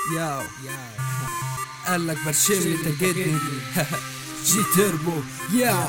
ياو قال لك برشمني تجدني جي تربو ياو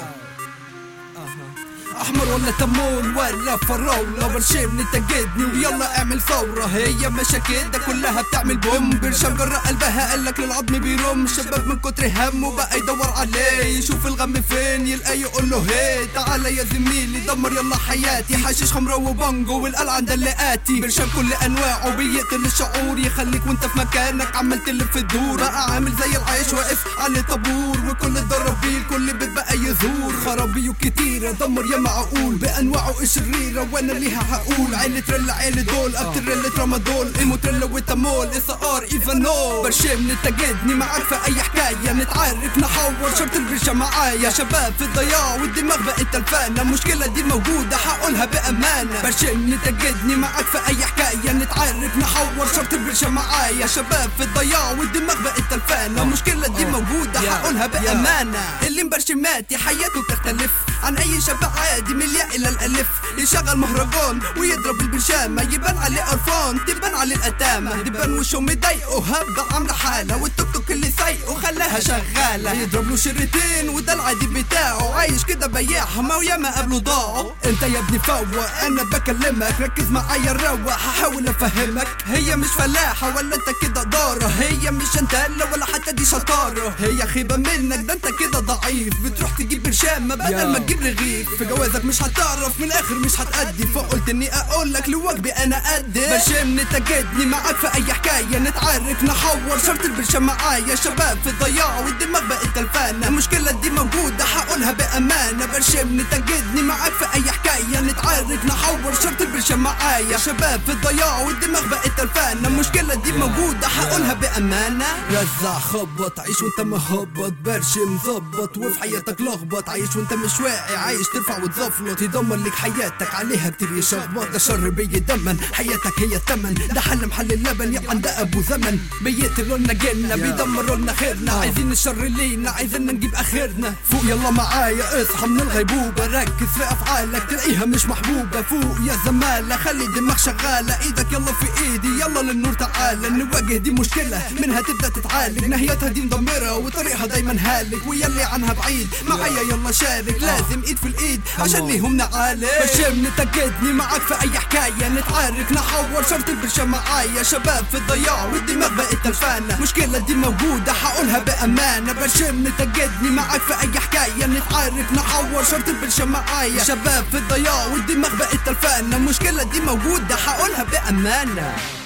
احمر ولا تمون ولا فراولة برشمني تجدني ويلا اعمل ثورة هي مشا كده كلها بتعمل بوم برشام جرى قلبها قالك للعظم بيرم شباب من كتر همه بقى يدور عليه يشوف الغم فين يلقى يقول له هي تعالى يا زميلي دمر يلا حياتي حشيش خمرة وبانجو والقلعة دلقاتي برشام كل انواعه بيقتل الشعور يخليك وانت في مكانك عمال تلف الدور بقى عامل زي العيش واقف على طابور وكل الضرابيل كل بيت بقى يزور خرابيو كتيرة دمر يا معقول بانواعه الشريرة وانا ليها هقول عيلة تريلا عيلة دول ابتريلا ترامادول ايمو تريلا وتامول اس ار ايفانول برشم تجدني معاك في اي حكاية نتعارك نحور شرط البرشا معايا شباب في الضياع والدماغ بقت تلفانة المشكلة دي موجودة هقولها بأمانة برشم تجدني معاك في اي حكاية نتعارك نحور شرط البرشا معايا شباب في الضياع والدماغ بقت تلفانة المشكلة دي موجودة هقولها بأمانة اللي مبرشماتي حياته تختلف عن اي شاب عادي من الياء الى الالف يشغل مهرجان ويضرب البرشامة يبان عليه قرفان تبان عليه الاتامة تبان وشه مضايقه هبة عاملة حالة والتوك توك اللي سايقه خلاها شغالة يضرب له شريطين وده العادي بتاعه عايش كده بياع ما وياما قبله ضاعوا انت يا ابني فوق انا بكلمك ركز معايا الروق هحاول افهمك هي مش فلاحة ولا انت كده دارة هي مش انت ولا حتى دي شطارة هي خيبة منك ده انت كده ضعيف بتروح تجيب برشامة بدل ما تجيب رغيف في جوازك مش هتعرف من الاخر مش هتأدي فقلت اني اقول لك لواجبي انا قد برشمني تجدني معاك في اي حكاية نتعارك نحور شرط البرشام معايا شباب في الضياع والدماغ بقت تلفانة المشكلة دي موجودة هقولها بأمانة برشمني تجدني معاك في اي حكاية نتعارك نحور شرط البرشام معايا شباب في الضياع والدماغ بقت تلفانة المشكلة دي موجودة هقولها بأمانة رزع خبط عيش وانت مهبط برشم ظبط وفي حياتك لخبط عايش وانت مش واعي عايش ترفع وتزفلط يدمر لك حياتك عليها كتير يشخبط ده شر بيدمن حياتك هي التمن ده حل محل اللبن يا ده ابو زمن بيقتلوا لنا جيلنا بيدمروا لنا خيرنا عايزين الشر لينا عايزين نجيب اخرنا فوق يلا معايا اصحى من الغيبوبه ركز في افعالك تلاقيها مش محبوبه فوق يا زماله خلي دماغ شغاله ايدك يلا في ايدي يلا للنور تعالى نواجه دي مشكله منها تبدا تتعالج نهايتها دي مدمره وطريقها دايما هالك ويلي عنها بعيد معايا يلا شارك لازم ايد في الايد عشان ليهم نعالج برشمني تجدني معاك في اي حكايه نتعارك نحور شرط البرشا معايا شباب في الضياع والدماغ بقت تلفانه مشكلة دي موجودة هقولها بأمانة برشمني تجدني معاك في اي حكاية نتعارك نحور شرط البرشا معايا شباب في الضياع والدماغ بقت تلفانه المشكلة دي موجودة هقولها بأمانة